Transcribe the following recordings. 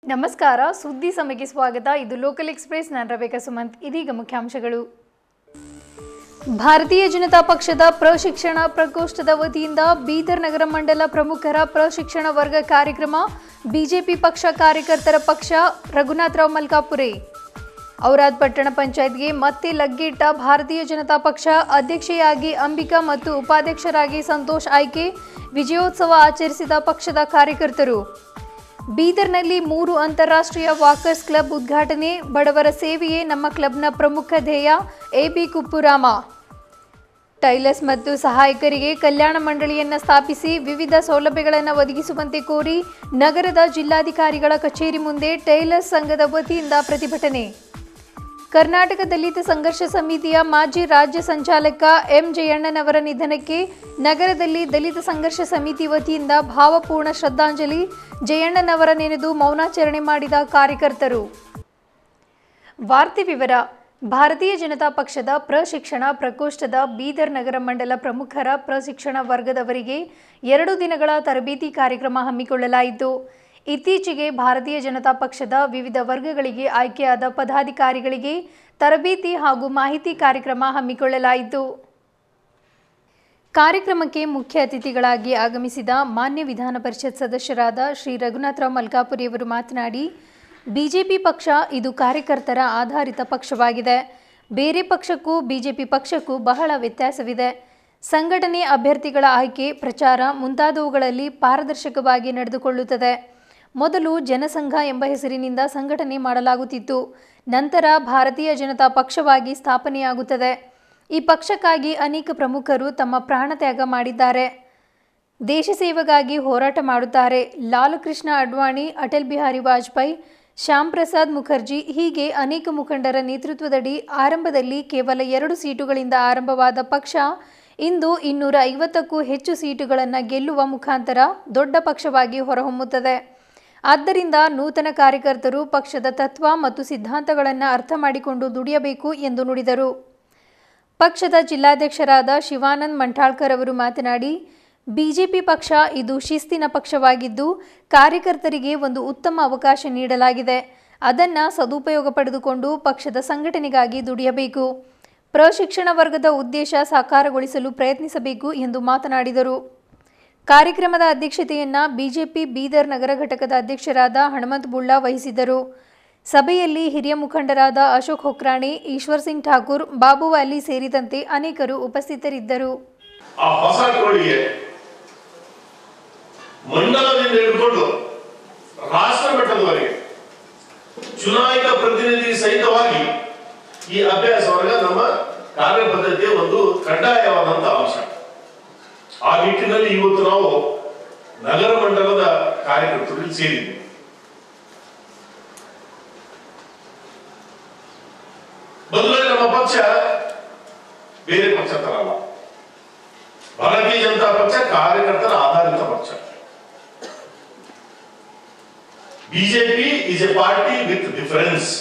ನಮಸ್ಕಾರ ಸುದ್ದಿ ಸಮಯಕ್ಕೆ ಸ್ವಾಗತ ಇದು ಲೋಕಲ್ ಎಕ್ಸ್ಪ್ರೆಸ್ ನಾನು ರಬೇಕಾ ಸುಮಂತ್ ಇದೀಗ ಮುಖ್ಯಾಂಶಗಳು ಭಾರತೀಯ ಜನತಾ ಪಕ್ಷದ ಪ್ರಶಿಕ್ಷಣ ಪ್ರಕೋಷ್ಠದ ವತಿಯಿಂದ ಬೀದರ್ ನಗರ ಮಂಡಲ ಪ್ರಮುಖರ ಪ್ರಶಿಕ್ಷಣ ವರ್ಗ ಕಾರ್ಯಕ್ರಮ ಬಿಜೆಪಿ ಪಕ್ಷ ಕಾರ್ಯಕರ್ತರ ಪಕ್ಷ ರಘುನಾಥರಾವ್ ಮಲ್ಕಾಪುರೆ ಔರಾದ್ ಪಟ್ಟಣ ಪಂಚಾಯತ್ಗೆ ಮತ್ತೆ ಲಗ್ಗೆಯಿಟ್ಟ ಭಾರತೀಯ ಜನತಾ ಪಕ್ಷ ಅಧ್ಯಕ್ಷೆಯಾಗಿ ಅಂಬಿಕಾ ಮತ್ತು ಉಪಾಧ್ಯಕ್ಷರಾಗಿ ಸಂತೋಷ್ ಆಯ್ಕೆ ವಿಜಯೋತ್ಸವ ಆಚರಿಸಿದ ಪಕ್ಷದ ಕಾರ್ಯಕರ್ತರು ಬೀದರ್ನಲ್ಲಿ ಮೂರು ಅಂತಾರಾಷ್ಟ್ರೀಯ ವಾಕರ್ಸ್ ಕ್ಲಬ್ ಉದ್ಘಾಟನೆ ಬಡವರ ಸೇವೆಯೇ ನಮ್ಮ ಕ್ಲಬ್ನ ಪ್ರಮುಖ ಧ್ಯೇಯ ಎಬಿ ಕುಪ್ಪುರಾಮ ಟೈಲರ್ಸ್ ಮತ್ತು ಸಹಾಯಕರಿಗೆ ಕಲ್ಯಾಣ ಮಂಡಳಿಯನ್ನು ಸ್ಥಾಪಿಸಿ ವಿವಿಧ ಸೌಲಭ್ಯಗಳನ್ನು ಒದಗಿಸುವಂತೆ ಕೋರಿ ನಗರದ ಜಿಲ್ಲಾಧಿಕಾರಿಗಳ ಕಚೇರಿ ಮುಂದೆ ಟೈಲರ್ಸ್ ಸಂಘದ ವತಿಯಿಂದ ಪ್ರತಿಭಟನೆ ಕರ್ನಾಟಕ ದಲಿತ ಸಂಘರ್ಷ ಸಮಿತಿಯ ಮಾಜಿ ರಾಜ್ಯ ಸಂಚಾಲಕ ಎಂ ಜಯಣ್ಣನವರ ನಿಧನಕ್ಕೆ ನಗರದಲ್ಲಿ ದಲಿತ ಸಂಘರ್ಷ ಸಮಿತಿ ವತಿಯಿಂದ ಭಾವಪೂರ್ಣ ಶ್ರದ್ಧಾಂಜಲಿ ಜಯಣ್ಣನವರ ನೆನೆದು ಮೌನಾಚರಣೆ ಮಾಡಿದ ಕಾರ್ಯಕರ್ತರು ವಾರ್ತೆ ವಿವರ ಭಾರತೀಯ ಜನತಾ ಪಕ್ಷದ ಪ್ರಶಿಕ್ಷಣ ಪ್ರಕೋಷ್ಠದ ಬೀದರ್ ನಗರ ಮಂಡಲ ಪ್ರಮುಖರ ಪ್ರಶಿಕ್ಷಣ ವರ್ಗದವರಿಗೆ ಎರಡು ದಿನಗಳ ತರಬೇತಿ ಕಾರ್ಯಕ್ರಮ ಹಮ್ಮಿಕೊಳ್ಳಲಾಯಿತು ಇತ್ತೀಚೆಗೆ ಭಾರತೀಯ ಜನತಾ ಪಕ್ಷದ ವಿವಿಧ ವರ್ಗಗಳಿಗೆ ಆಯ್ಕೆಯಾದ ಪದಾಧಿಕಾರಿಗಳಿಗೆ ತರಬೇತಿ ಹಾಗೂ ಮಾಹಿತಿ ಕಾರ್ಯಕ್ರಮ ಹಮ್ಮಿಕೊಳ್ಳಲಾಯಿತು ಕಾರ್ಯಕ್ರಮಕ್ಕೆ ಮುಖ್ಯ ಅತಿಥಿಗಳಾಗಿ ಆಗಮಿಸಿದ ಮಾನ್ಯ ವಿಧಾನ ಪರಿಷತ್ ಸದಸ್ಯರಾದ ಶ್ರೀ ರಘುನಾಥರಾವ್ ಮಲ್ಕಾಪುರಿಯವರು ಮಾತನಾಡಿ ಬಿಜೆಪಿ ಪಕ್ಷ ಇದು ಕಾರ್ಯಕರ್ತರ ಆಧಾರಿತ ಪಕ್ಷವಾಗಿದೆ ಬೇರೆ ಪಕ್ಷಕ್ಕೂ ಬಿಜೆಪಿ ಪಕ್ಷಕ್ಕೂ ಬಹಳ ವ್ಯತ್ಯಾಸವಿದೆ ಸಂಘಟನೆ ಅಭ್ಯರ್ಥಿಗಳ ಆಯ್ಕೆ ಪ್ರಚಾರ ಮುಂತಾದವುಗಳಲ್ಲಿ ಪಾರದರ್ಶಕವಾಗಿ ನಡೆದುಕೊಳ್ಳುತ್ತದೆ ಮೊದಲು ಜನಸಂಘ ಎಂಬ ಹೆಸರಿನಿಂದ ಸಂಘಟನೆ ಮಾಡಲಾಗುತ್ತಿತ್ತು ನಂತರ ಭಾರತೀಯ ಜನತಾ ಪಕ್ಷವಾಗಿ ಸ್ಥಾಪನೆಯಾಗುತ್ತದೆ ಈ ಪಕ್ಷಕ್ಕಾಗಿ ಅನೇಕ ಪ್ರಮುಖರು ತಮ್ಮ ಪ್ರಾಣ ತ್ಯಾಗ ಮಾಡಿದ್ದಾರೆ ದೇಶ ಸೇವೆಗಾಗಿ ಹೋರಾಟ ಮಾಡುತ್ತಾರೆ ಲಾಲಕೃಷ್ಣ ಅಡ್ವಾಣಿ ಅಟಲ್ ಬಿಹಾರಿ ವಾಜಪೇಯಿ ಶ್ಯಾಮ್ ಪ್ರಸಾದ್ ಮುಖರ್ಜಿ ಹೀಗೆ ಅನೇಕ ಮುಖಂಡರ ನೇತೃತ್ವದಡಿ ಆರಂಭದಲ್ಲಿ ಕೇವಲ ಎರಡು ಸೀಟುಗಳಿಂದ ಆರಂಭವಾದ ಪಕ್ಷ ಇಂದು ಇನ್ನೂರ ಐವತ್ತಕ್ಕೂ ಹೆಚ್ಚು ಸೀಟುಗಳನ್ನು ಗೆಲ್ಲುವ ಮುಖಾಂತರ ದೊಡ್ಡ ಪಕ್ಷವಾಗಿ ಹೊರಹೊಮ್ಮುತ್ತದೆ ಆದ್ದರಿಂದ ನೂತನ ಕಾರ್ಯಕರ್ತರು ಪಕ್ಷದ ತತ್ವ ಮತ್ತು ಸಿದ್ಧಾಂತಗಳನ್ನು ಅರ್ಥ ಮಾಡಿಕೊಂಡು ದುಡಿಯಬೇಕು ಎಂದು ನುಡಿದರು ಪಕ್ಷದ ಜಿಲ್ಲಾಧ್ಯಕ್ಷರಾದ ಶಿವಾನಂದ್ ಮಂಠಾಳ್ಕರ್ ಅವರು ಮಾತನಾಡಿ ಬಿಜೆಪಿ ಪಕ್ಷ ಇದು ಶಿಸ್ತಿನ ಪಕ್ಷವಾಗಿದ್ದು ಕಾರ್ಯಕರ್ತರಿಗೆ ಒಂದು ಉತ್ತಮ ಅವಕಾಶ ನೀಡಲಾಗಿದೆ ಅದನ್ನು ಸದುಪಯೋಗ ಪಡೆದುಕೊಂಡು ಪಕ್ಷದ ಸಂಘಟನೆಗಾಗಿ ದುಡಿಯಬೇಕು ಪ್ರಶಿಕ್ಷಣ ವರ್ಗದ ಉದ್ದೇಶ ಸಾಕಾರಗೊಳಿಸಲು ಪ್ರಯತ್ನಿಸಬೇಕು ಎಂದು ಮಾತನಾಡಿದರು ಕಾರ್ಯಕ್ರಮದ ಅಧ್ಯಕ್ಷತೆಯನ್ನ ಬಿಜೆಪಿ ಬೀದರ್ ನಗರ ಘಟಕದ ಅಧ್ಯಕ್ಷರಾದ ಹನುಮಂತ್ ಬುಳ್ಳಾ ವಹಿಸಿದ್ದರು ಸಭೆಯಲ್ಲಿ ಹಿರಿಯ ಮುಖಂಡರಾದ ಅಶೋಕ್ ಹೊಕ್ರಾಣಿ ಈಶ್ವರ್ ಸಿಂಗ್ ಠಾಕೂರ್ ಬಾಬು ಅಲಿ ಸೇರಿದಂತೆ ಅನೇಕರು ಉಪಸ್ಥಿತರಿದ್ದರು ಆ ಹೊಸ ಕೋಳಿಗೆ ಮಂಡಲದಿಂದ ಹಿಡ್ಕೊಂಡು ರಾಷ್ಟ್ರ ಮಟ್ಟದವರೆಗೆ ಚುನಾಯಿತ ಪ್ರತಿನಿಧಿ ಸಹಿತವಾಗಿ ಈ ಅಭ್ಯಾಸ ವರ್ಗ ನಮ್ಮ ಕಾರ್ಯಪದ್ಧತಿಯ ಒಂದು ಕಡ್ಡಾಯವಾದಂತ ಅಂಶ ಆ ನಿಟ್ಟಿನಲ್ಲಿ ಇವತ್ತು ನಾವು ನಗರ ಮಂಡಲದ ಕಾರ್ಯಕರ್ತರು ಇಲ್ಲಿ ಸೇರಿದ್ದೀವಿ ಬದಲಾಗಿ ನಮ್ಮ ಪಕ್ಷ ಬೇರೆ ಪಕ್ಷ ತರ ಅಲ್ಲ ಭಾರತೀಯ ಜನತಾ ಪಕ್ಷ ಕಾರ್ಯಕರ್ತರ ಆಧಾರಿತ ಪಕ್ಷ BJP is a party with difference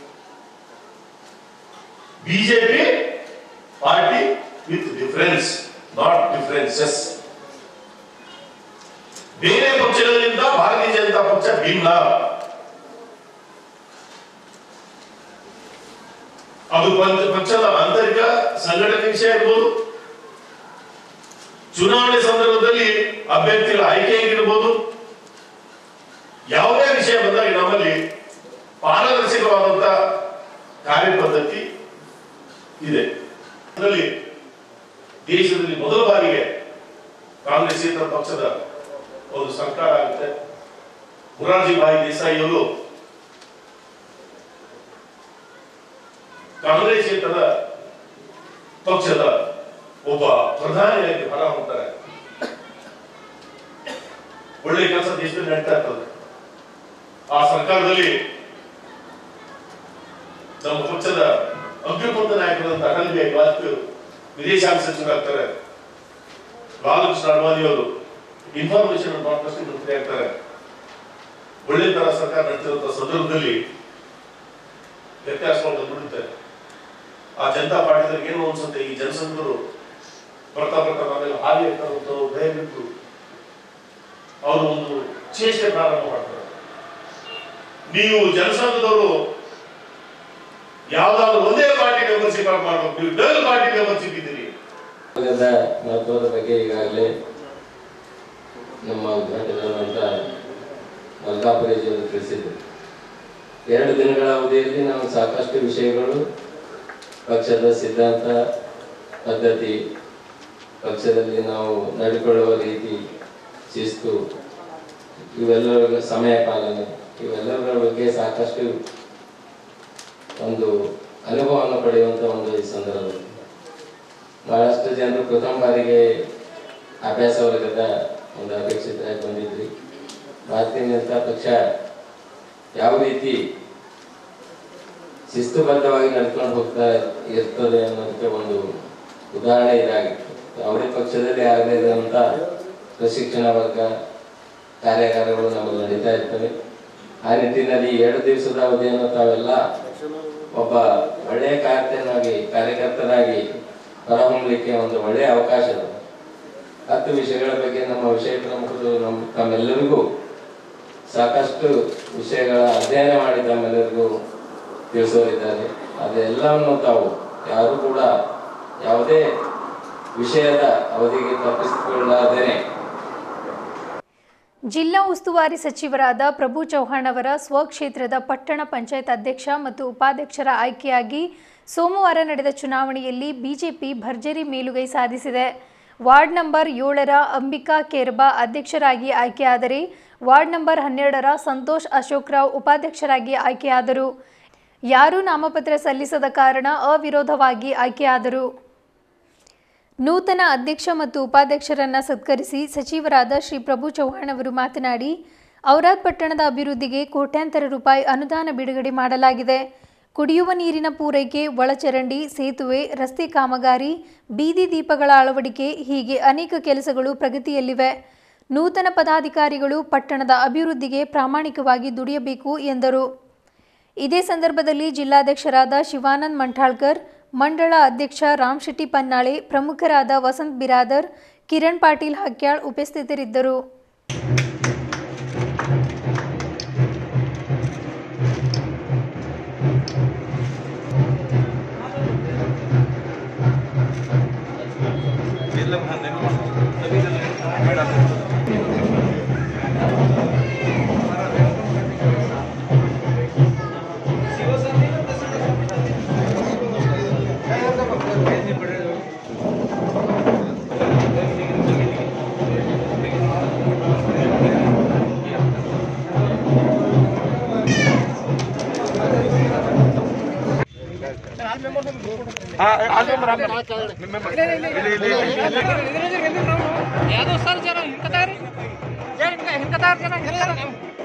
BJP party with difference not differences ಬೇರೆ ಪಕ್ಷಗಳಿಂದ ಭಾರತೀಯ ಜನತಾ ಪಕ್ಷ ಭಿನ್ನ ಅದು ಪಂಚ- ಪಕ್ಷದ ಆಂತರಿಕ ಸಂಘಟನೆ ವಿಷಯ ಇರ್ಬೋದು ಚುನಾವಣೆ ಸಂದರ್ಭದಲ್ಲಿ ಅಭ್ಯರ್ಥಿಗಳ ಆಯ್ಕೆಯಾಗಿರ್ಬೋದು ಯಾವುದೇ ವಿಷಯ ಬಂದಾಗ ನಮ್ಮಲ್ಲಿ ಪಾರದರ್ಶಕವಾದಂತ ಕಾರ್ಯಪದ್ಧತಿ ಇದೆ ಅದರಲ್ಲಿ ದೇಶದಲ್ಲಿ ಮೊದಲ ಬಾರಿಗೆ ಕಾಂಗ್ರೆಸ್ಸೇತರ ಪಕ್ಷದ ಒಂದು ಸರ್ಕಾರ ಆಗುತ್ತೆ ಮುರಾರ್ಜಿ ಭಾಯಿ ದೇಸಾಯಿ ಅವರು ಕಾಂಗ್ರೆಸ್ಸೇತರ ಪಕ್ಷದ ಒಬ್ಬ ಪ್ರಧಾನಿಯಾಗಿ ಹೊರ ಹೊಮ್ತಾರೆ ಒಳ್ಳೆ ಕೆಲಸ ದೇಶದಲ್ಲಿ ನಡೀತಾ ಇರ್ತದೆ ಆ ಸರ್ಕಾರದಲ್ಲಿ ನಮ್ಮ ಪಕ್ಷದ ಅಭ್ಯುಪಂತ ನಾಯಕರಾದಂತ ಅಟಲ್ ಬಿಹಾರಿ ವಾಜಪೇಯಿ ವಿದೇಶಾಂಗ ಸಚಿವರಾಗ್ತಾರೆ ಲಾಲಕೃಷ್ಣ ಅಡ್ವಾಣಿ ಅವರು ಇನ್ಫಾರ್ಮೇಶನ್ ಟ್ರಸ್ಟ್ ಮಂತ್ರಿ ಆಗ್ತಾರೆ ಒಳ್ಳೆ ತರ ಸರ್ಕಾರ ನಡೆಸಿರುವಂತ ಸಂದರ್ಭದಲ್ಲಿ ವ್ಯತ್ಯಾಸಗಳು ಬಂದ್ಬಿಡುತ್ತೆ ಆ ಜನತಾ ಪಾರ್ಟಿದವ್ರಿಗೆ ಏನು ಅನ್ಸುತ್ತೆ ಈ ಜನಸಂಘರು ಬರ್ತಾ ಬರ್ತಾ ನಾವೆಲ್ಲ ಹಾಲಿ ಇರ್ತಾರಂತ ಭಯ ಬಿಟ್ಟು ಅವರು ಒಂದು ಚೇಷ್ಟೆ ಪ್ರಾರಂಭ ಮಾಡ್ತಾರೆ ನೀವು ಜನಸಂಘದವರು ಯಾವ್ದಾದ್ರು ಒಂದೇ ಪಾರ್ಟಿ ಮೆಂಬರ್ಶಿಪ್ ಮಾಡಬೇಕು ನೀವು ಡಬಲ್ ಪಾರ್ಟಿ ಮೆಂಬರ್ಶಿಪ್ ಇದ್ದೀರಿ ಭಾಗದ ಮಹತ್ವದ ಬಗ್ಗೆ ಈಗಾಗಲೇ ನಮ್ಮ ಉದ್ಘಾಟನೆಯಾದಂಥ ಮಲ್ಕಾಪುರೇಜಿಯವರು ತಿಳಿಸಿದರು ಎರಡು ದಿನಗಳ ಅವಧಿಯಲ್ಲಿ ನಾವು ಸಾಕಷ್ಟು ವಿಷಯಗಳು ಪಕ್ಷದ ಸಿದ್ಧಾಂತ ಪದ್ಧತಿ ಪಕ್ಷದಲ್ಲಿ ನಾವು ನಡೆಕೊಳ್ಳುವ ರೀತಿ ಶಿಸ್ತು ಇವೆಲ್ಲರ ಸಮಯ ಪಾಲನೆ ಇವೆಲ್ಲದರ ಬಗ್ಗೆ ಸಾಕಷ್ಟು ಒಂದು ಅನುಭವವನ್ನು ಪಡೆಯುವಂಥ ಒಂದು ಈ ಸಂದರ್ಭದಲ್ಲಿ ಬಹಳಷ್ಟು ಜನರು ಪ್ರಥಮ ಬಾರಿಗೆ ಅಭ್ಯಾಸ ವರ್ಗದ ಒಂದು ಅಪೇಕ್ಷಿತರಾಗಿ ಬಂದಿದ್ರಿ ಭಾರತೀಯ ಜನತಾ ಪಕ್ಷ ಯಾವ ರೀತಿ ಶಿಸ್ತುಬದ್ಧವಾಗಿ ನಡ್ಕೊಂಡು ಹೋಗ್ತಾ ಇರ್ತದೆ ಅನ್ನೋದಕ್ಕೆ ಒಂದು ಉದಾಹರಣೆ ಇದಾಗಿತ್ತು ಯಾವುದೇ ಪಕ್ಷದಲ್ಲಿ ಆಗದೇ ಇರುವಂತ ಪ್ರಶಿಕ್ಷಣ ವರ್ಗ ಕಾರ್ಯಾಗಾರಗಳು ನಮ್ಮಲ್ಲಿ ನಡೀತಾ ಇರ್ತವೆ ಆ ನಿಟ್ಟಿನಲ್ಲಿ ಈ ಎರಡು ದಿವಸದ ಅವಧಿಯನ್ನು ತಾವೆಲ್ಲ ಒಬ್ಬ ಒಳ್ಳೆಯ ಕಾರ್ಯನಾಗಿ ಕಾರ್ಯಕರ್ತರಾಗಿ ಹೊರಹೊಮ್ಮಲಿಕ್ಕೆ ಒಂದು ಒಳ್ಳೆಯ ಅವಕಾಶ ಇದೆ ಹತ್ತು ವಿಷಯಗಳ ಬಗ್ಗೆ ನಮ್ಮ ವಿಷಯ ಪ್ರಮುಖರು ನಮ್ಮ ತಮ್ಮೆಲ್ಲರಿಗೂ ಸಾಕಷ್ಟು ವಿಷಯಗಳ ಅಧ್ಯಯನ ಮಾಡಿ ತಮ್ಮೆಲ್ಲರಿಗೂ ತಿಳಿಸೋರಿದ್ದಾರೆ ಅದೆಲ್ಲವನ್ನು ತಾವು ಯಾರು ಕೂಡ ಯಾವುದೇ ವಿಷಯದ ಅವಧಿಗೆ ತಪ್ಪಿಸಿಕೊಳ್ಳಾದೇನೆ ಜಿಲ್ಲಾ ಉಸ್ತುವಾರಿ ಸಚಿವರಾದ ಪ್ರಭು ಚೌಹಾಣ್ ಅವರ ಸ್ವಕ್ಷೇತ್ರದ ಪಟ್ಟಣ ಪಂಚಾಯತ್ ಅಧ್ಯಕ್ಷ ಮತ್ತು ಉಪಾಧ್ಯಕ್ಷರ ಆಯ್ಕೆಯಾಗಿ ಸೋಮವಾರ ನಡೆದ ಚುನಾವಣೆಯಲ್ಲಿ ಬಿಜೆಪಿ ಭರ್ಜರಿ ಮೇಲುಗೈ ಸಾಧಿಸಿದೆ ವಾರ್ಡ್ ನಂಬರ್ ಏಳರ ಅಂಬಿಕಾ ಕೇರ್ಬಾ ಅಧ್ಯಕ್ಷರಾಗಿ ಆಯ್ಕೆಯಾದರೆ ವಾರ್ಡ್ ನಂಬರ್ ಹನ್ನೆರಡರ ಸಂತೋಷ್ ಅಶೋಕ್ ರಾವ್ ಉಪಾಧ್ಯಕ್ಷರಾಗಿ ಆಯ್ಕೆಯಾದರು ಯಾರೂ ನಾಮಪತ್ರ ಸಲ್ಲಿಸದ ಕಾರಣ ಅವಿರೋಧವಾಗಿ ಆಯ್ಕೆಯಾದರು ನೂತನ ಅಧ್ಯಕ್ಷ ಮತ್ತು ಉಪಾಧ್ಯಕ್ಷರನ್ನ ಸತ್ಕರಿಸಿ ಸಚಿವರಾದ ಶ್ರೀ ಪ್ರಭು ಚೌಹಾಣ್ ಅವರು ಮಾತನಾಡಿ ಔರಾದ್ ಪಟ್ಟಣದ ಅಭಿವೃದ್ಧಿಗೆ ಕೋಟ್ಯಾಂತರ ರೂಪಾಯಿ ಅನುದಾನ ಬಿಡುಗಡೆ ಮಾಡಲಾಗಿದೆ ಕುಡಿಯುವ ನೀರಿನ ಪೂರೈಕೆ ಒಳಚರಂಡಿ ಸೇತುವೆ ರಸ್ತೆ ಕಾಮಗಾರಿ ಬೀದಿ ದೀಪಗಳ ಅಳವಡಿಕೆ ಹೀಗೆ ಅನೇಕ ಕೆಲಸಗಳು ಪ್ರಗತಿಯಲ್ಲಿವೆ ನೂತನ ಪದಾಧಿಕಾರಿಗಳು ಪಟ್ಟಣದ ಅಭಿವೃದ್ಧಿಗೆ ಪ್ರಾಮಾಣಿಕವಾಗಿ ದುಡಿಯಬೇಕು ಎಂದರು ಇದೇ ಸಂದರ್ಭದಲ್ಲಿ ಜಿಲ್ಲಾಧ್ಯಕ್ಷರಾದ ಶಿವಾನಂದ್ ಮಂಠಾಳ್ಕರ್ ಮಂಡಳ ಅಧ್ಯಕ್ಷ ರಾಮ್ ಶೆಟ್ಟಿ ಪನ್ನಾಳೆ ಪ್ರಮುಖರಾದ ವಸಂತ್ ಬಿರಾದರ್ ಕಿರಣ್ ಪಾಟೀಲ್ ಹಕ್ಯಾಳ್ ಉಪಸ್ಥಿತರಿದ್ದರು ಯಾವ್ದೋ ಸರ್ ಜನ ಹಿಂಕತಾರಿ ಏ ಹಿಂಗ ಹಿಂಕತಾರ ಜನ ಹಿಂಕತಾರ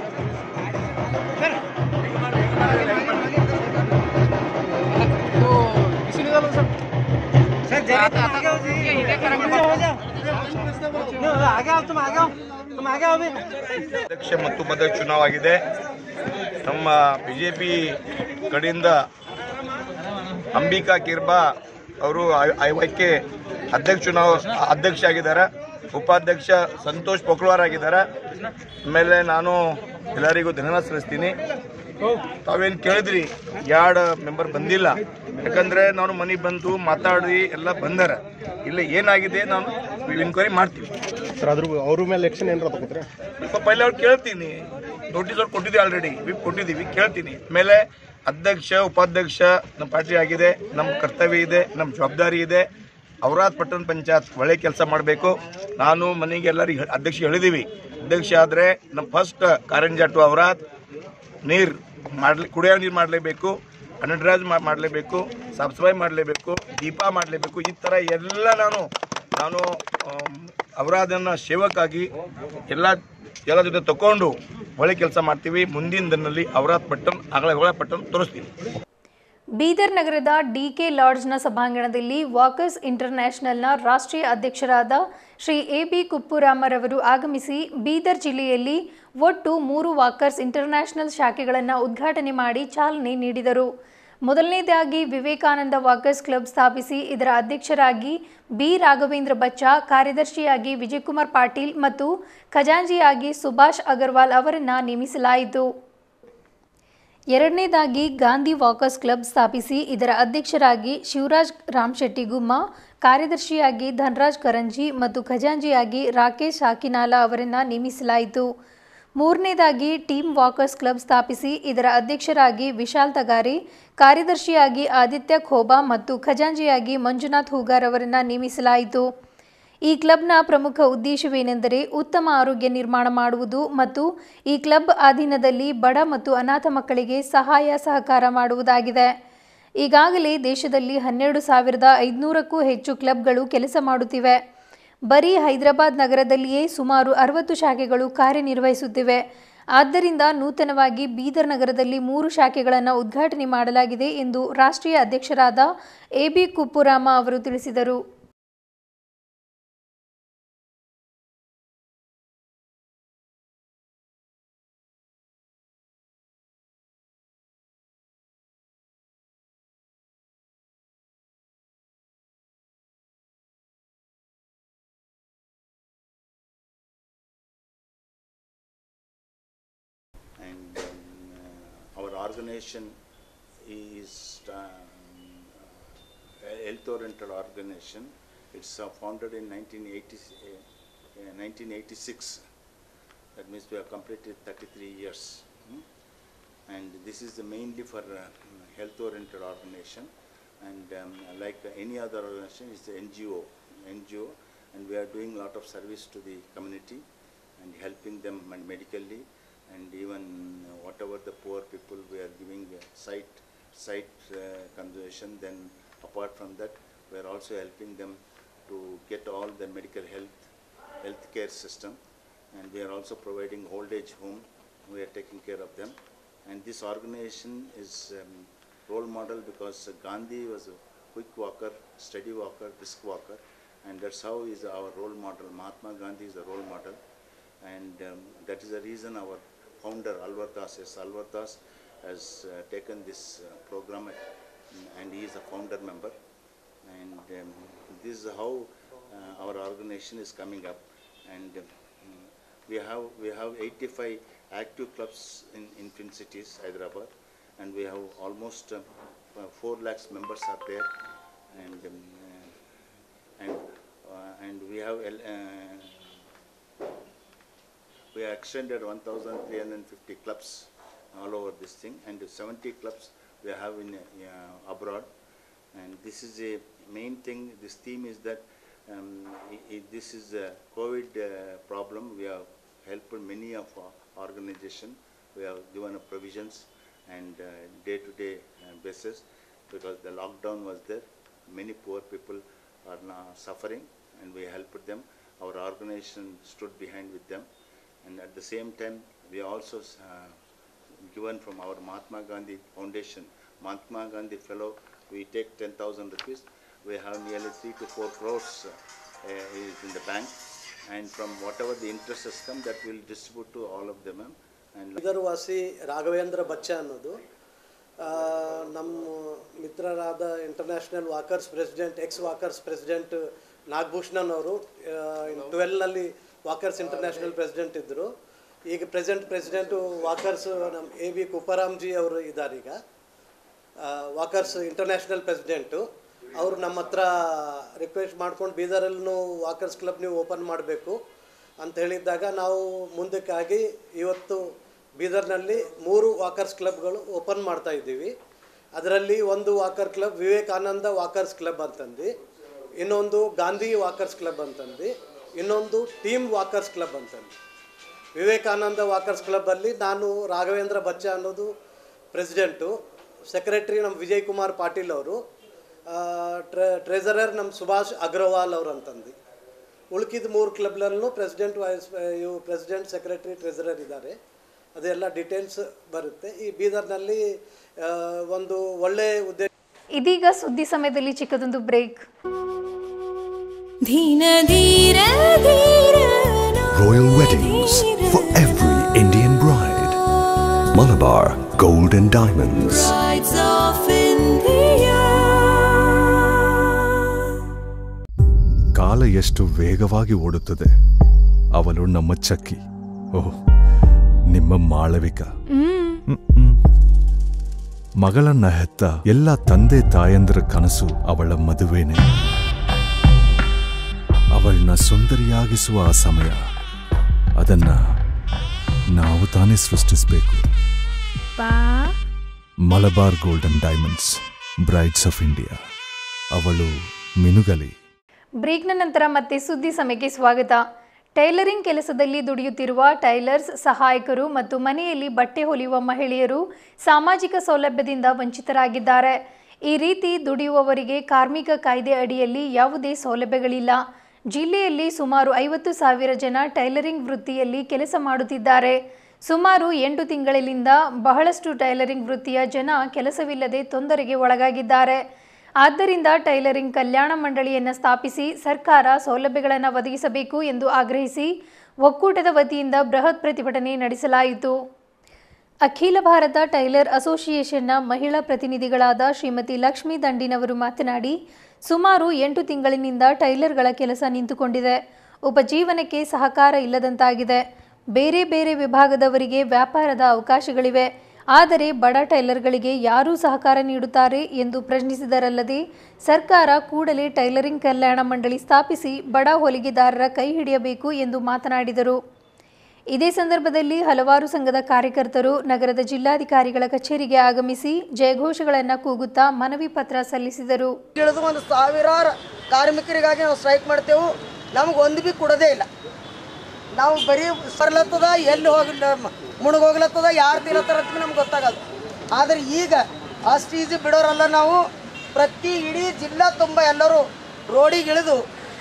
सर जरा तो आगे हो जी इधर करेंगे हो जा आगे आओ तुम आगे आओ तुम आगे आओ अभी ಅಧ್ಯಕ್ಷ ಮತ್ತು ಮತ ಚುನಾವಾಗಿದೆ ನಮ್ಮ ಬಿಜೆಪಿ ಕಡೆಯಿಂದ ಅಂಬಿಕಾ ಕಿರ್ಬಾ ಅವರು ಆಯ್ಕೆ ಅಧ್ಯಕ್ಷ ಚುನಾವ ಅಧ್ಯಕ್ಷ ಆಗಿದ್ದಾರೆ ಉಪಾಧ್ಯಕ್ಷ ಸಂತೋಷ್ ಪೊಕ್ಳವಾರ್ ಆಗಿದ್ದಾರೆ ಆಮೇಲೆ ನಾನು ಎಲ್ಲರಿಗೂ ಧನ್ಯವಾದ ಸಲ್ಲಿಸ್ತೀನಿ ತಾವೇನು ಕೇಳಿದ್ರಿ ಎರಡು ಮೆಂಬರ್ ಬಂದಿಲ್ಲ ಯಾಕಂದ್ರೆ ನಾನು ಮನೆಗೆ ಬಂದು ಮಾತಾಡಿ ಎಲ್ಲ ಬಂದಾರ ಇಲ್ಲ ಏನಾಗಿದೆ ನಾನು ಇನ್ಕ್ವೈರಿ ಮಾಡ್ತೀವಿ ಸರ್ ಅದ್ರ ಅವ್ರ ಮೇಲೆ ಎಕ್ಷನ್ ಏನಾರ ತಗೋತೀರಾ ಪೈಲೆ ಅವ್ರು ಕೇಳ್ತೀನಿ ನೋಟಿಸ್ ಅವ್ರು ಕೊಟ್ಟಿದ್ದೀವಿ ಆಲ್ರೆಡಿ ವಿಪ್ ಕೊಟ್ಟಿದ್ದೀವಿ ಕೇಳ್ತೀನಿ ಆಮೇಲೆ ಅಧ್ಯಕ್ಷ ಉಪಾಧ್ಯಕ್ಷ ನಮ್ಮ ಪಾರ್ಟಿ ಆಗಿದೆ ನಮ್ಮ ಕರ್ತವ್ಯ ಇದೆ ನಮ್ಮ ಜವಾಬ್ದಾರಿ ಇದೆ ಔರಾದ್ ಪಟ್ಟಣ ಪಂಚಾಯತ್ ಒಳ್ಳೆ ಕೆಲಸ ಮಾಡಬೇಕು ನಾನು ಮನೆಗೆ ಎಲ್ಲರಿಗೆ ಅಧ್ಯಕ್ಷ ಹೇಳಿದೀವಿ ಅಧ್ಯಕ್ಷ ಆದರೆ ನಮ್ಮ ಫಸ್ಟ್ ಕಾರಂಜ ಟು ಔರಾದ್ ನೀರು ಮಾಡ್ಲಿ ಕುಡಿಯೋ ನೀರು ಮಾಡಲೇಬೇಕು ಅಂಡರ್ಡ್ರಾಜ್ ಮಾಡಲೇಬೇಕು ಸಾಫ್ ಸಫಾಯಿ ಮಾಡಲೇಬೇಕು ದೀಪ ಮಾಡಲೇಬೇಕು ಈ ಥರ ಎಲ್ಲ ನಾನು ನಾನು ಅವರಾದನ್ನ ಸೇವಕ್ಕಾಗಿ ಎಲ್ಲ ಎಲ್ಲ ಜೊತೆ ತಗೊಂಡು ಒಳ್ಳೆ ಕೆಲಸ ಮಾಡ್ತೀವಿ ಮುಂದಿನ ದಿನದಲ್ಲಿ ಅವರಾತ್ ಪಟ್ಟಣ ಆಗಲೇ ಒಳ್ಳೆ ಪಟ್ಟಣ ತೋರಿಸ್ತೀನಿ ಬೀದರ್ ನಗರದ ಡಿಕೆ ಲಾಡ್ಜ್ನ ಸಭಾಂಗಣದಲ್ಲಿ ವಾಕರ್ಸ್ ಇಂಟರ್ನ್ಯಾಷನಲ್ನ ರಾಷ್ಟ್ರೀಯ ಅಧ್ಯಕ್ಷರಾದ ಶ್ರೀ ಎ ಬಿ ಕುಪ್ಪುರಾಮರವರು ಆಗಮಿಸಿ ಬೀದರ್ ಜಿಲ್ಲೆಯಲ್ಲಿ ಒಟ್ಟು ಮೂರು ವಾಕರ್ಸ್ ಇಂಟರ್ನ್ಯಾಷನಲ್ ಶಾಖೆಗಳನ್ನು ಉದ್ಘಾಟನೆ ಮಾಡಿ ಚಾಲನೆ ನೀಡಿದರು ಮೊದಲನೇದಾಗಿ ವಿವೇಕಾನಂದ ವಾಕರ್ಸ್ ಕ್ಲಬ್ ಸ್ಥಾಪಿಸಿ ಇದರ ಅಧ್ಯಕ್ಷರಾಗಿ ಬಿ ರಾಘವೇಂದ್ರ ಬಚ್ಚಾ ಕಾರ್ಯದರ್ಶಿಯಾಗಿ ವಿಜಯಕುಮಾರ್ ಪಾಟೀಲ್ ಮತ್ತು ಖಜಾಂಜಿಯಾಗಿ ಸುಭಾಷ್ ಅಗರ್ವಾಲ್ ಅವರನ್ನು ನೇಮಿಸಲಾಯಿತು ಎರಡನೇದಾಗಿ ಗಾಂಧಿ ವಾಕರ್ಸ್ ಕ್ಲಬ್ ಸ್ಥಾಪಿಸಿ ಇದರ ಅಧ್ಯಕ್ಷರಾಗಿ ಶಿವರಾಜ್ ರಾಮಶೆಟ್ಟಿ ಗುಮ್ಮ ಕಾರ್ಯದರ್ಶಿಯಾಗಿ ಧನರಾಜ್ ಕರಂಜಿ ಮತ್ತು ಖಜಾಂಜಿಯಾಗಿ ರಾಕೇಶ್ ಹಾಕಿನಾಲ ಅವರನ್ನು ನೇಮಿಸಲಾಯಿತು ಮೂರನೇದಾಗಿ ಟೀಮ್ ವಾಕರ್ಸ್ ಕ್ಲಬ್ ಸ್ಥಾಪಿಸಿ ಇದರ ಅಧ್ಯಕ್ಷರಾಗಿ ವಿಶಾಲ್ ತಗಾರಿ ಕಾರ್ಯದರ್ಶಿಯಾಗಿ ಆದಿತ್ಯ ಖೋಬಾ ಮತ್ತು ಖಜಾಂಜಿಯಾಗಿ ಮಂಜುನಾಥ್ ಹೂಗಾರ್ ಅವರನ್ನು ನೇಮಿಸಲಾಯಿತು ಈ ಕ್ಲಬ್ನ ಪ್ರಮುಖ ಉದ್ದೇಶವೇನೆಂದರೆ ಉತ್ತಮ ಆರೋಗ್ಯ ನಿರ್ಮಾಣ ಮಾಡುವುದು ಮತ್ತು ಈ ಕ್ಲಬ್ ಅಧೀನದಲ್ಲಿ ಬಡ ಮತ್ತು ಅನಾಥ ಮಕ್ಕಳಿಗೆ ಸಹಾಯ ಸಹಕಾರ ಮಾಡುವುದಾಗಿದೆ ಈಗಾಗಲೇ ದೇಶದಲ್ಲಿ ಹನ್ನೆರಡು ಸಾವಿರದ ಐದುನೂರಕ್ಕೂ ಹೆಚ್ಚು ಕ್ಲಬ್ಗಳು ಕೆಲಸ ಮಾಡುತ್ತಿವೆ ಬರೀ ಹೈದರಾಬಾದ್ ನಗರದಲ್ಲಿಯೇ ಸುಮಾರು ಅರವತ್ತು ಶಾಖೆಗಳು ಕಾರ್ಯನಿರ್ವಹಿಸುತ್ತಿವೆ ಆದ್ದರಿಂದ ನೂತನವಾಗಿ ಬೀದರ್ ನಗರದಲ್ಲಿ ಮೂರು ಶಾಖೆಗಳನ್ನು ಉದ್ಘಾಟನೆ ಮಾಡಲಾಗಿದೆ ಎಂದು ರಾಷ್ಟ್ರೀಯ ಅಧ್ಯಕ್ಷರಾದ ಎ ಬಿ ಕುಪ್ಪುರಾಮ ಅವರು ತಿಳಿಸಿದರು and um, uh, our organization is um, a health-oriented organization. It's uh, founded in 1980, uh, 1986. That means we have completed 33 years. hmm? And this is the mainly for uh, health-oriented organization. And um, like any other organization, it's the NGO, NGO, and we are doing a lot of service to the community and helping them med- medically and even uh, whatever the poor people we are giving uh, site site uh, conservation then apart from that we are also helping them to get all the medical health healthcare system and we are also providing old age home we are taking care of them and this organization is um, role model because uh, gandhi was a quick walker steady walker brisk walker and that's how is our role model mahatma gandhi is a role model and um, that is the reason our founder Alvar Das, yes, Alvar Das has uh, taken this uh, program at- and he is a founder member and um, this is how uh, our organization is coming up and um, we have we have 85 active clubs in, in Twin Cities, Hyderabad and we have almost um, uh, 4 lakhs members are there and um, uh, and uh, and we have el- uh, we have extended 1,350 clubs all over this thing, and 70 clubs we have in uh, abroad. And this is a main thing. This theme is that um, i- i- this is a COVID uh, problem. We have helped many of our organization. We have given a provisions and uh, day-to-day uh, basis because the lockdown was there. Many poor people are now suffering, and we helped them. Our organization stood behind with them, and at the same time, we also uh, given from our Mahatma Gandhi Foundation, Mahatma Gandhi Fellow, we take 10,000 rupees. We have nearly three to four crores uh, is in the bank, and from whatever the interest has come, that will distribute to all of them. ma'am. And Bidar ವಾಸಿ ರಾಘವೇಂದ್ರ ಬಚ್ಚ ಅನ್ನೋದು ಆ, ನಮ್ಮ ಮಿತ್ರರಾದ international walkers president ex walkers president Nagabhushanan ಅವರು ಟ್ವೆಲ್ನಲ್ಲಿ walkers international president ಇದ್ದರು ಈಗ present president walkers ನಮ್ಮ ಎ ಬಿ ಕುಪ್ಪರಾಮ್ಜಿ ಅವರು ಇದ್ದಾರೆ ಈಗ ಆ, ವಾಕರ್ಸ್ ಇಂಟರ್ನ್ಯಾಷನಲ್ ಪ್ರೆಸಿಡೆಂಟು ಅವರು ನಮ್ಮ ಹತ್ರ ರಿಕ್ವೆಸ್ಟ್ ಮಾಡ್ಕೊಂಡು ಬೀದರಲ್ಲೂ ವಾಕರ್ಸ್ ಕ್ಲಬ್ ನೀವು ಓಪನ್ ಮಾಡಬೇಕು ಅಂತ ಹೇಳಿದ್ದಾಗ ನಾವು ಮುಂದಕ್ಕಾಗಿ ಇವತ್ತು ಬೀದರ್ನಲ್ಲಿ ಮೂರು ವಾಕರ್ಸ್ ಕ್ಲಬ್ಗಳು ಓಪನ್ ಮಾಡ್ತಾ ಇದ್ದೀವಿ ಅದರಲ್ಲಿ ಒಂದು walker club Vivekananda walkers club ಅಂತಂದು ಇನ್ನೊಂದು ಗಾಂಧಿ ವಾಕರ್ಸ್ ಕ್ಲಬ್ ಅಂತಂದು ಇನ್ನೊಂದು ಟೀಮ್ ವಾಕರ್ಸ್ ಕ್ಲಬ್ ಅಂತಂದು ವಿವೇಕಾನಂದ ವಾಕರ್ಸ್ ಕ್ಲಬ್ಬಲ್ಲಿ ನಾನು ರಾಘವೇಂದ್ರ ಬಚ್ಚ ಅನ್ನೋದು ಪ್ರೆಸಿಡೆಂಟು ಸೆಕ್ರೆಟ್ರಿ ನಮ್ಮ ವಿಜಯ್ ಕುಮಾರ್ ಪಾಟೀಲ್ ಅವರು ಟ್ರೆ ಟ್ರೆಸರರ್ ನಮ್ಮ ಸುಭಾಷ್ ಅಗ್ರವಾಲ್ ಅವರು ಅಂತಂದು ಉಳ್ಕಿದ ಮೂರು ಕ್ಲಬ್ನಲ್ಲೂ ಪ್ರೆಸಿಡೆಂಟ್ ವೈಸ್ ಇವು ಪ್ರೆಸಿಡೆಂಟ್ ಸೆಕ್ರೆಟರಿ ಟ್ರೆಸರರ್ ಇದ್ದಾರೆ ಅದೆಲ್ಲ ಡೀಟೇಲ್ಸ್ ಬರುತ್ತೆ ಈ ಬೀದರ್ನಲ್ಲಿ ಆ, ಒಂದು ಒಳ್ಳೆಯ ಉದ್ದೇಶ ಇದೀಗ ಸುದ್ದಿ ಸಮಯದಲ್ಲಿ ಚಿಕ್ಕದೊಂದು ಬ್ರೇಕ್ ಧೀನ ಧೀರ ಧೀರ Royal weddings for every Indian bride. Malabar Gold and Diamonds. Brides of India. ಕಾಲ ಎಷ್ಟು ವೇಗವಾಗಿ ಓಡುತ್ತದೆ ಅವಳು ನಮ್ಮ ಚಕ್ಕಿ ಓಹ್ ನಿಮ್ಮ ಮಾಳವಿಕ ಹ್ಮ್, ಹ್ಮ್. ಮಗಳನ್ನ ಹೆತ್ತ ಎಲ್ಲ ತಂದೆ ತಾಯಂದ್ರ ಕನಸು ಅವಳ ಮದುವೆನೇ ಅವಳನ್ನ ಸುಂದರಿಯಾಗಿಸುವ ಆ ಸಮಯ ಅದನ್ನ ನಾವು ತಾನೇ ಸೃಷ್ಟಿಸಬೇಕು Malabar golden diamonds brides of India ಅವಳು ಮಿನುಗಲಿ ಬ್ರೇಕ್ನ ನಂತರ ಮತ್ತೆ ಸುದ್ದಿ ಸಮಯಕ್ಕೆ ಸ್ವಾಗತ ಟೈಲರಿಂಗ್ ಕೆಲಸದಲ್ಲಿ ದುಡಿಯುತ್ತಿರುವ ಟೈಲರ್ಸ್ ಸಹಾಯಕರು ಮತ್ತು ಮನೆಯಲ್ಲಿ ಬಟ್ಟೆ ಹೊಲಿಯುವ ಮಹಿಳೆಯರು ಸಾಮಾಜಿಕ ಸೌಲಭ್ಯದಿಂದ ವಂಚಿತರಾಗಿದ್ದಾರೆ ಈ ರೀತಿ ದುಡಿಯುವವರಿಗೆ ಕಾರ್ಮಿಕ ಕಾಯ್ದೆ ಅಡಿಯಲ್ಲಿ ಯಾವುದೇ ಸೌಲಭ್ಯಗಳಿಲ್ಲ ಜಿಲ್ಲೆಯಲ್ಲಿ ಸುಮಾರು ಐವತ್ತು ಸಾವಿರ ಜನ ಟೈಲರಿಂಗ್ ವೃತ್ತಿಯಲ್ಲಿ ಕೆಲಸ ಮಾಡುತ್ತಿದ್ದಾರೆ ಸುಮಾರು ಎಂಟು ತಿಂಗಳಿಂದ ಬಹಳಷ್ಟು ಟೈಲರಿಂಗ್ ವೃತ್ತಿಯ ಜನ ಕೆಲಸವಿಲ್ಲದೆ ತೊಂದರೆಗೆ ಒಳಗಾಗಿದ್ದಾರೆ ಆದ್ದರಿಂದ ಟೈಲರಿಂಗ್ ಕಲ್ಯಾಣ ಮಂಡಳಿಯನ್ನು ಸ್ಥಾಪಿಸಿ ಸರ್ಕಾರ ಸೌಲಭ್ಯಗಳನ್ನು ಒದಗಿಸಬೇಕು ಎಂದು ಆಗ್ರಹಿಸಿ ಒಕ್ಕೂಟದ ವತಿಯಿಂದ ಬೃಹತ್ ಪ್ರತಿಭಟನೆ ನಡೆಸಲಾಯಿತು ಅಖಿಲ ಭಾರತ ಟೈಲರ್ ಅಸೋಸಿಯೇಷನ್ನ ಮಹಿಳಾ ಪ್ರತಿನಿಧಿಗಳಾದ ಶ್ರೀಮತಿ ಲಕ್ಷ್ಮೀ ದಂಡಿನವರು ಮಾತನಾಡಿ ಸುಮಾರು ಎಂಟು ತಿಂಗಳಿನಿಂದ ಟೈಲರ್ಗಳ ಕೆಲಸ ನಿಂತುಕೊಂಡಿದೆ ಉಪಜೀವನಕ್ಕೆ ಸಹಕಾರ ಇಲ್ಲದಂತಾಗಿದೆ ಬೇರೆ ಬೇರೆ ವಿಭಾಗದವರಿಗೆ ವ್ಯಾಪಾರದ ಅವಕಾಶಗಳಿವೆ ಆದರೆ ಬಡ ಟೈಲರ್ಗಳಿಗೆ ಯಾರೂ ಸಹಕಾರ ನೀಡುತ್ತಾರೆ ಎಂದು ಪ್ರಶ್ನಿಸಿದರಲ್ಲದೆ ಸರ್ಕಾರ ಕೂಡಲೇ ಟೈಲರಿಂಗ್ ಕಲ್ಯಾಣ ಮಂಡಳಿ ಸ್ಥಾಪಿಸಿ ಬಡ ಹೊಲಿಗೆದಾರರ ಕೈ ಹಿಡಿಯಬೇಕು ಎಂದು ಮಾತನಾಡಿದರು ಇದೇ ಸಂದರ್ಭದಲ್ಲಿ ಹಲವಾರು ಸಂಘದ ಕಾರ್ಯಕರ್ತರು ನಗರದ ಜಿಲ್ಲಾಧಿಕಾರಿಗಳ ಕಚೇರಿಗೆ ಆಗಮಿಸಿ ಜಯಘೋಷಗಳನ್ನು ಕೂಗುತ್ತಾ ಮನವಿ ಪತ್ರ ಸಲ್ಲಿಸಿದರು ಇಳಿದು ಒಂದು ಸಾವಿರಾರು ಕಾರ್ಮಿಕರಿಗಾಗಿ ನಾವು ಸ್ಟ್ರೈಕ್ ಮಾಡ್ತೇವೆ ನಮ್ಗೆ ಒಂದು ಬಿ ಕೊಡೋದೇ ಇಲ್ಲ ನಾವು ಬರೀ ಸರ್ಲತ್ತದ ಎಲ್ಲಿ ಹೋಗಿ ಮುಳುಗೋಗ್ಲತ್ತದ ಯಾರು ತಿನ್ನತ್ತಾರ ಅಂತ ನಮ್ಗೆ ಗೊತ್ತಾಗಲ್ಲ ಆದರೆ ಈಗ ಅಷ್ಟು ಈಸಿ ಬಿಡೋರಲ್ಲ ನಾವು ಪ್ರತಿ ಇಡೀ ಜಿಲ್ಲಾ ತುಂಬ ಎಲ್ಲರೂ ರೋಡಿಗೆ ಇಳಿದು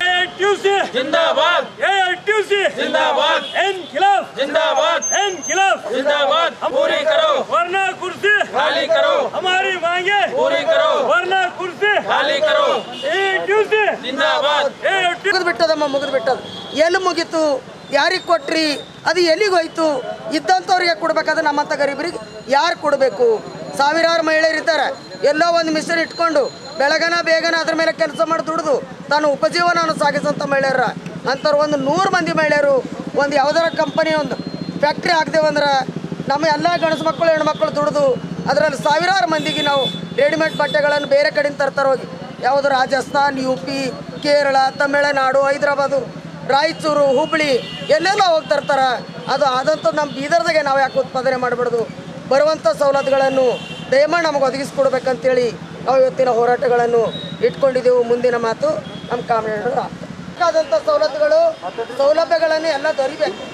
जिंदाबाद एआईटीयूसी जिंदाबाद एन खिलाफ जिंदाबाद एन खिलाफ जिंदाबाद पूरी करो वरना कुर्सी खाली करो हमारी मांगे पूरी करो वरना कुर्सी खाली करो एआईटीयूसी जिंदाबाद ಮುಗಿದು ಬಿಟ್ಟದಮ್ಮ ಮುಗಿದು ಬಿಟ್ಟದ ಎಲ್ಲಿ ಮುಗೀತು ಯಾರಿಗೆ ಕೊಟ್ರಿ ಅದು ಎಲ್ಲಿಗೆ ಹೋಯ್ತು ಇದ್ದಂಥವ್ರಿಗೆ ಕೊಡ್ಬೇಕಾದ್ರೆ ನಮ್ಮಂಥ ಗರೀಬರಿಗೆ ಯಾರು ಕೊಡಬೇಕು ಸಾವಿರಾರು ಮಹಿಳೆಯರಿದ್ದಾರೆ ಎಲ್ಲೋ ಒಂದು ಮಿಷನ್ ಇಟ್ಕೊಂಡು ಬೆಳಗನ ಬೇಗನ ಅದ್ರ ಮೇಲೆ ಕೆಲಸ ಮಾಡಿ ದುಡಿದು ತಾನು ಉಪಜೀವನವನ್ನು ಸಾಗಿಸೋಂಥ ಮಹಿಳೆಯರ ಅಂಥವ್ರು ಒಂದು ನೂರು ಮಂದಿ ಮಹಿಳೆಯರು ಒಂದು ಯಾವುದಾರ ಕಂಪನಿ ಒಂದು ಫ್ಯಾಕ್ಟ್ರಿ ಹಾಕ್ದೇವಂದ್ರೆ ನಮ್ಮ ಎಲ್ಲ ಗಂಡಸು ಮಕ್ಕಳು ಹೆಣ್ಮಕ್ಳು ದುಡಿದು ಅದರಲ್ಲಿ ಸಾವಿರಾರು ಮಂದಿಗೆ ನಾವು ರೆಡಿಮೇಡ್ ಬಟ್ಟೆಗಳನ್ನು ಬೇರೆ ಕಡೆಯಿಂದ ತರ್ತಾರೆ ಹೋಗಿ ಯಾವುದು ರಾಜಸ್ಥಾನ್ ಯು ಪಿ ಕೇರಳ ತಮಿಳುನಾಡು ಹೈದರಾಬಾದು ರಾಯಚೂರು ಹುಬ್ಳಿ ಎಲ್ಲೆಲ್ಲ ಹೋಗಿ ತರ್ತಾರೆ ಅದು ಆದಂಥದ್ದು ನಮ್ಮ ಬೀದರ್ದಾಗೆ ನಾವು ಯಾಕೆ ಉತ್ಪಾದನೆ ಮಾಡಬಾರ್ದು ಬರುವಂಥ ಸವಲತ್ತುಗಳನ್ನು ದಯಮಾಡಿ ನಮಗೆ ಒದಗಿಸ್ಕೊಡ್ಬೇಕಂತೇಳಿ ನಾವು ಇವತ್ತಿನ ಹೋರಾಟಗಳನ್ನು ಇಟ್ಕೊಂಡಿದ್ದೆವು ಮುಂದಿನ ಮಾತು ನಮ್ಮ ಕಾಮರಾಜರು ಬೇಕಾದಂಥ ಸವಲತ್ತುಗಳು ಸೌಲಭ್ಯಗಳನ್ನು ಎಲ್ಲ ದೊರಿಬೇಕು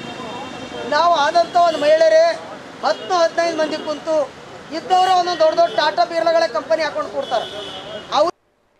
ನಾವು ಆದಂಥ ಒಂದು ಮಹಿಳೆಯರೇ ಹತ್ತು ಹದಿನೈದು ಮಂದಿ ಕುಂತು ಇದ್ದವರು ಒಂದೊಂದು ದೊಡ್ಡ ದೊಡ್ಡ ಟಾಟಾ ಬಿರ್ಲಗಳ ಕಂಪನಿ ಹಾಕೊಂಡು ಕೊಡ್ತಾರೆ ಅವ್ರು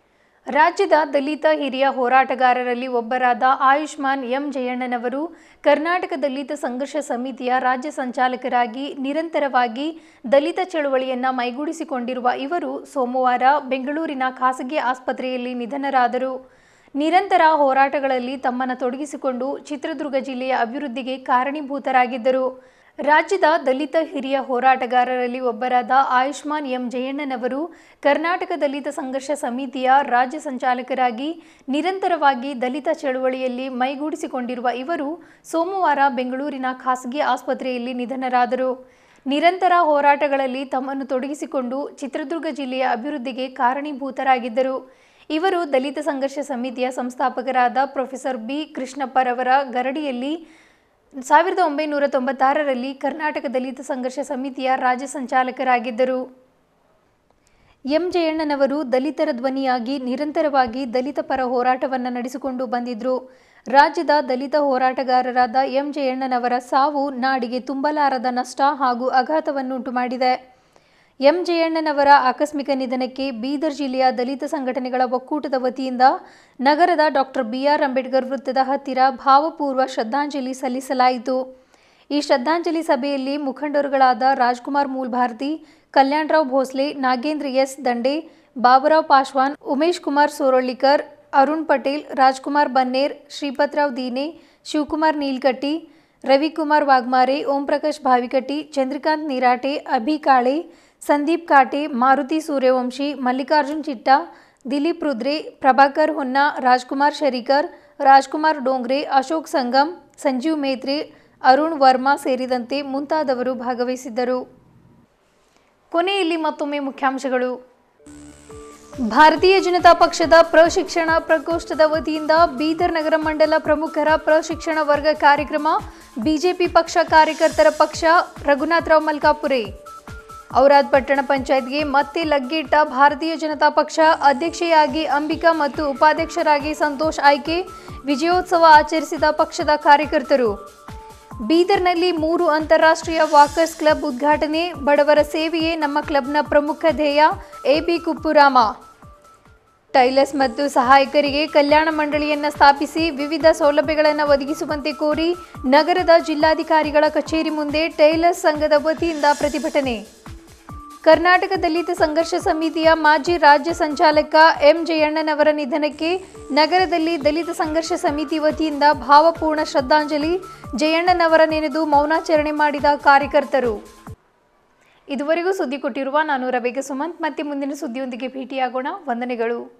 ರಾಜ್ಯದ ದಲಿತ ಹಿರಿಯ ಹೋರಾಟಗಾರರಲ್ಲಿ ಒಬ್ಬರಾದ ಆಯುಷ್ಮಾನ್ ಎಂ ಜಯಣ್ಣನವರು ಕರ್ನಾಟಕ ದಲಿತ ಸಂಘರ್ಷ ಸಮಿತಿಯ ರಾಜ್ಯ ಸಂಚಾಲಕರಾಗಿ ನಿರಂತರವಾಗಿ ದಲಿತ ಚಳವಳಿಯನ್ನ ಮೈಗೂಡಿಸಿಕೊಂಡಿರುವ ಇವರು ಸೋಮವಾರ ಬೆಂಗಳೂರಿನ ಖಾಸಗಿ ಆಸ್ಪತ್ರೆಯಲ್ಲಿ ನಿಧನರಾದರು ನಿರಂತರ ಹೋರಾಟಗಳಲ್ಲಿ ತಮ್ಮನ್ನು ತೊಡಗಿಸಿಕೊಂಡು ಚಿತ್ರದುರ್ಗ ಜಿಲ್ಲೆಯ ಅಭಿವೃದ್ಧಿಗೆ ಕಾರಣೀಭೂತರಾಗಿದ್ದರು ರಾಜ್ಯದ ದಲಿತ ಹಿರಿಯ ಹೋರಾಟಗಾರರಲ್ಲಿ ಒಬ್ಬರಾದ ಆಯುಷ್ಮಾನ್ ಎಂ ಜಯಣ್ಣನವರು ಕರ್ನಾಟಕ ದಲಿತ ಸಂಘರ್ಷ ಸಮಿತಿಯ ರಾಜ್ಯ ಸಂಚಾಲಕರಾಗಿ ನಿರಂತರವಾಗಿ ದಲಿತ ಚಳವಳಿಯಲ್ಲಿ ಮೈಗೂಡಿಸಿಕೊಂಡಿರುವ ಇವರು ಸೋಮವಾರ ಬೆಂಗಳೂರಿನ ಖಾಸಗಿ ಆಸ್ಪತ್ರೆಯಲ್ಲಿ ನಿಧನರಾದರು ನಿರಂತರ ಹೋರಾಟಗಳಲ್ಲಿ ತಮ್ಮನ್ನು ತೊಡಗಿಸಿಕೊಂಡು ಚಿತ್ರದುರ್ಗ ಜಿಲ್ಲೆಯ ಅಭಿವೃದ್ಧಿಗೆ ಕಾರಣೀಭೂತರಾಗಿದ್ದರು ಇವರು ದಲಿತ ಸಂಘರ್ಷ ಸಮಿತಿಯ ಸಂಸ್ಥಾಪಕರಾದ ಪ್ರೊಫೆಸರ್ ಬಿ ಕೃಷ್ಣಪ್ಪರವರ ಗರಡಿಯಲ್ಲಿ ಸಾವಿರದ ಒಂಬೈನೂರ ತೊಂಬತ್ತಾರರಲ್ಲಿ ಕರ್ನಾಟಕ ದಲಿತ ಸಂಘರ್ಷ ಸಮಿತಿಯ ರಾಜ್ಯ ಸಂಚಾಲಕರಾಗಿದ್ದರು ಎಂ ಜಯಣ್ಣನವರು ದಲಿತರ ಧ್ವನಿಯಾಗಿ ನಿರಂತರವಾಗಿ ದಲಿತ ಪರ ಹೋರಾಟವನ್ನು ನಡೆಸಿಕೊಂಡು ಬಂದಿದ್ರು ರಾಜ್ಯದ ದಲಿತ ಹೋರಾಟಗಾರರಾದ ಎಂ ಜಯಣ್ಣನವರ ಸಾವು ನಾಡಿಗೆ ತುಂಬಲಾರದ ನಷ್ಟ ಹಾಗೂ ಆಘಾತವನ್ನುಂಟು ಮಾಡಿದೆ ಎಂ ಜಯಣ್ಣನವರ ಆಕಸ್ಮಿಕ ನಿಧನಕ್ಕೆ ಬೀದರ್ ಜಿಲ್ಲೆಯ ದಲಿತ ಸಂಘಟನೆಗಳ ಒಕ್ಕೂಟದ ವತಿಯಿಂದ ನಗರದ ಡಾಕ್ಟರ್ ಬಿಆರ್ ಅಂಬೇಡ್ಕರ್ ವೃತ್ತದ ಹತ್ತಿರ ಭಾವಪೂರ್ವ ಶ್ರದ್ಧಾಂಜಲಿ ಸಲ್ಲಿಸಲಾಯಿತು ಈ ಶ್ರದ್ಧಾಂಜಲಿ ಸಭೆಯಲ್ಲಿ ಮುಖಂಡರುಗಳಾದ ರಾಜ್ಕುಮಾರ್ ಮೂಲ್ಭಾರತಿ ಕಲ್ಯಾಣರಾವ್ ಭೋಸ್ಲೆ ನಾಗೇಂದ್ರ ಎಸ್ ದಂಡೆ ಬಾಬುರಾವ್ ಪಾಶ್ವಾನ್ ಉಮೇಶ್ ಕುಮಾರ್ ಸೋರಳ್ಳಿಕರ್ ಅರುಣ್ ಪಟೇಲ್ ರಾಜ್ಕುಮಾರ್ ಬನ್ನೇರ್ ಶ್ರೀಪತ್ರಾವ್ ದೀನೆ ಶಿವಕುಮಾರ್ ನೀಲ್ಕಟ್ಟಿ ರವಿಕುಮಾರ್ ವಾಗ್ಮಾರೆ ಓಂ ಪ್ರಕಾಶ್ ಭಾವಿಕಟ್ಟಿ ಚಂದ್ರಕಾಂತ್ ನಿರಾಟೆ ಅಭಿ ಕಾಳೆ ಸಂದೀಪ್ ಕಾಟೆ ಮಾರುತಿ ಸೂರ್ಯವಂಶಿ ಮಲ್ಲಿಕಾರ್ಜುನ್ ಚಿಟ್ಟ ದಿಲೀಪ್ ರುದ್ರೆ ಪ್ರಭಾಕರ್ ಹೊನ್ನ ರಾಜ್ಕುಮಾರ್ ಶರೀಕರ್ ರಾಜ್ಕುಮಾರ್ ಡೋಂಗ್ರೆ ಅಶೋಕ್ ಸಂಗಮ್ ಸಂಜೀವ್ ಮೇತ್ರೆ ಅರುಣ್ ವರ್ಮಾ ಸೇರಿದಂತೆ ಮುಂತಾದವರು ಭಾಗವಹಿಸಿದ್ದರು ಕೊನೆಯಲ್ಲಿ ಮತ್ತೊಮ್ಮೆ ಮುಖ್ಯಾಂಶಗಳು ಭಾರತೀಯ ಜನತಾ ಪಕ್ಷದ ಪ್ರಶಿಕ್ಷಣ ಪ್ರಕೋಷ್ಠದ ವತಿಯಿಂದ ಬೀದರ್ ನಗರ ಮಂಡಲ ಪ್ರಮುಖರ ಪ್ರಶಿಕ್ಷಣ ವರ್ಗ ಕಾರ್ಯಕ್ರಮ ಬಿಜೆಪಿ ಪಕ್ಷ ಕಾರ್ಯಕರ್ತರ ಪಕ್ಷ ರಘುನಾಥರಾವ್ ಮಲ್ಕಾಪುರೆ ಔರಾದ್ ಪಟ್ಟಣ ಪಂಚಾಯತ್ಗೆ ಮತ್ತೆ ಲಗ್ಗೆಯಿಟ್ಟ ಭಾರತೀಯ ಜನತಾ ಪಕ್ಷ ಅಧ್ಯಕ್ಷೆಯಾಗಿ ಅಂಬಿಕಾ ಮತ್ತು ಉಪಾಧ್ಯಕ್ಷರಾಗಿ ಸಂತೋಷ್ ಆಯ್ಕೆ ವಿಜಯೋತ್ಸವ ಆಚರಿಸಿದ ಪಕ್ಷದ ಕಾರ್ಯಕರ್ತರು ಬೀದರ್ನಲ್ಲಿ ಮೂರು ಅಂತಾರಾಷ್ಟ್ರೀಯ ವಾಕರ್ಸ್ ಕ್ಲಬ್ ಉದ್ಘಾಟನೆ ಬಡವರ ಸೇವೆಯೇ ನಮ್ಮ ಕ್ಲಬ್ನ ಪ್ರಮುಖ ಧ್ಯೇಯ ಎಬಿ ಕುಪ್ಪುರಾಮ ಟೈಲರ್ಸ್ ಮತ್ತು ಸಹಾಯಕರಿಗೆ ಕಲ್ಯಾಣ ಮಂಡಳಿಯನ್ನು ಸ್ಥಾಪಿಸಿ ವಿವಿಧ ಸೌಲಭ್ಯಗಳನ್ನು ಒದಗಿಸುವಂತೆ ಕೋರಿ ನಗರದ ಜಿಲ್ಲಾಧಿಕಾರಿಗಳ ಕಚೇರಿ ಮುಂದೆ ಟೈಲರ್ಸ್ ಸಂಘದ ವತಿಯಿಂದ ಪ್ರತಿಭಟನೆ ಕರ್ನಾಟಕ ದಲಿತ ಸಂಘರ್ಷ ಸಮಿತಿಯ ಮಾಜಿ ರಾಜ್ಯ ಸಂಚಾಲಕ ಎಂ ಜಯಣ್ಣನವರ ನಿಧನಕ್ಕೆ ನಗರದಲ್ಲಿ ದಲಿತ ಸಂಘರ್ಷ ಸಮಿತಿ ವತಿಯಿಂದ ಭಾವಪೂರ್ಣ ಶ್ರದ್ಧಾಂಜಲಿ ಜಯಣ್ಣನವರ ನೆನೆದು ಮೌನಾಚರಣೆ ಮಾಡಿದ ಕಾರ್ಯಕರ್ತರು ಇದುವರೆಗೂ ಸುದ್ದಿ ಕೊಟ್ಟಿರುವ ನಾನು ರಬೇಗ ಸುಮಂತ್ ಮತ್ತೆ ಮುಂದಿನ ಸುದ್ದಿಯೊಂದಿಗೆ ಭೇಟಿಯಾಗೋಣ ವಂದನೆಗಳು